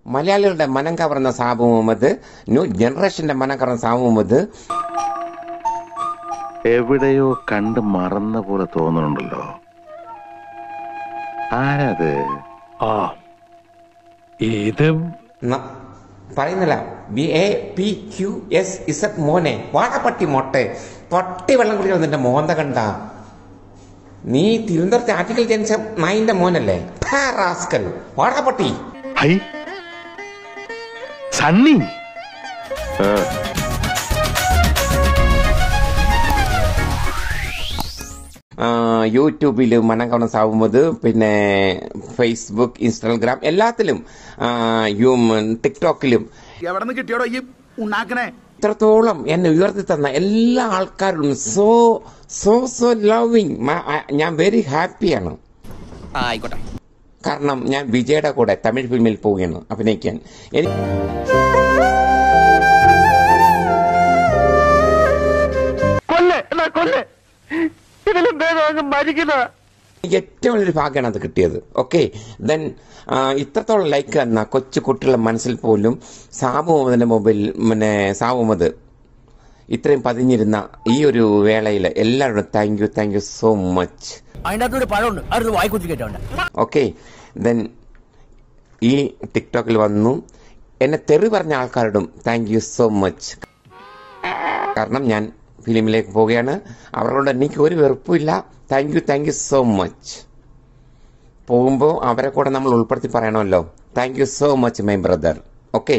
മലയാളികളുടെ മനം കവർന്ന സാബു മുഹമ്മദ് ന്യൂ ജനറേഷന്റെ മനം കവർന്ന സാബു മുഹമ്മദ് എവിടെയോ കണ്ട് മറന്ന പോലെ തോന്നുന്നുണ്ടല്ലോ ആരത് ആ ഇത് ന- പറയുന്നില്ല B A P Q S Z മോനെ വാടപ്പട്ടി മൊട്ടെ തൊട്ടി വെള്ളം കുടിക്കണം നിന്റെ മോന്ത കണ്ട നീ തിരുവനന്തപുരത്തെ ആർട്ടിക്കൽ ജനിച്ച നായിന്റെ മോനല്ലേ ഥാ, റാസ്കൽ വാടപ്പട്ടി ഹൈ സണ്ണി ആ, ആ, യൂട്യൂബിൽ മനം കവർന്ന സാവുന്നത് പിന്നെ ഫേസ്ബുക്ക് ഇൻസ്റ്റാഗ്രാം എല്ലാത്തിലും ആ, യും- ടിക്ടോക്കിലും എവിടെ നിന്ന് കിട്ടിയോടോ ഈ ഉണ്ടാക്കണേ ഇത്രത്തോളം എന്നെ ഉയർത്തി തന്ന എല്ലാ ആൾക്കാരും സോ സോ സോ ലവിങ് ഞാൻ വെരി ഹാപ്പിയാണ് ആയിക്കോട്ടെ കാരണം ഞാൻ വിജയുടെ കൂടെ തമിഴ് ഫിലിമിൽ പോവുകയാണ് അഭിനയിക്കാൻ എനിക്ക് എനിക്ക് ഏറ്റവും വലിയൊരു ഭാഗ്യമാണ് അത് കിട്ടിയത് ഓക്കെ ദെൻ ഇത്രത്തോളം ലൈക്ക് തന്ന കൊച്ചു കുട്ടികളുടെ മനസ്സിൽ പോലും സാബു മുഹമ്മദിന്റെ മൊബൈൽ പിന്നെ സാബു മുഹമ്മദ് ഇത്രയും പതിഞ്ഞിരുന്ന ഈ ഒരു വേളയിൽ എല്ലാവരോടും thank you thank you so much അതിൻ്റെ അകത്തൊരു പഴമുണ്ട് അടുത്ത് വായിക്കുത്തി കേട്ടോണ്ട് ഓക്കെ ദെൻ ഈ ടിക്ടോക്കിൽ വന്നു എന്നെ തെറി പറഞ്ഞ ആൾക്കാരോടും താങ്ക് യു സോ മച്ച് കാരണം ഞാൻ ഫിലിമിലേക്ക് പോവുകയാണ് അവരോട് എനിക്ക് ഒരു വെറുപ്പുമില്ല thank you thank you so much പോകുമ്പോൾ അവരെ കൂടെ നമ്മൾ ഉൾപ്പെടുത്തി പറയണമല്ലോ thank you so much my brother okay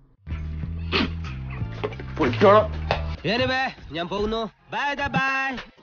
ഞാൻ പോകുന്നു ബൈ ബൈ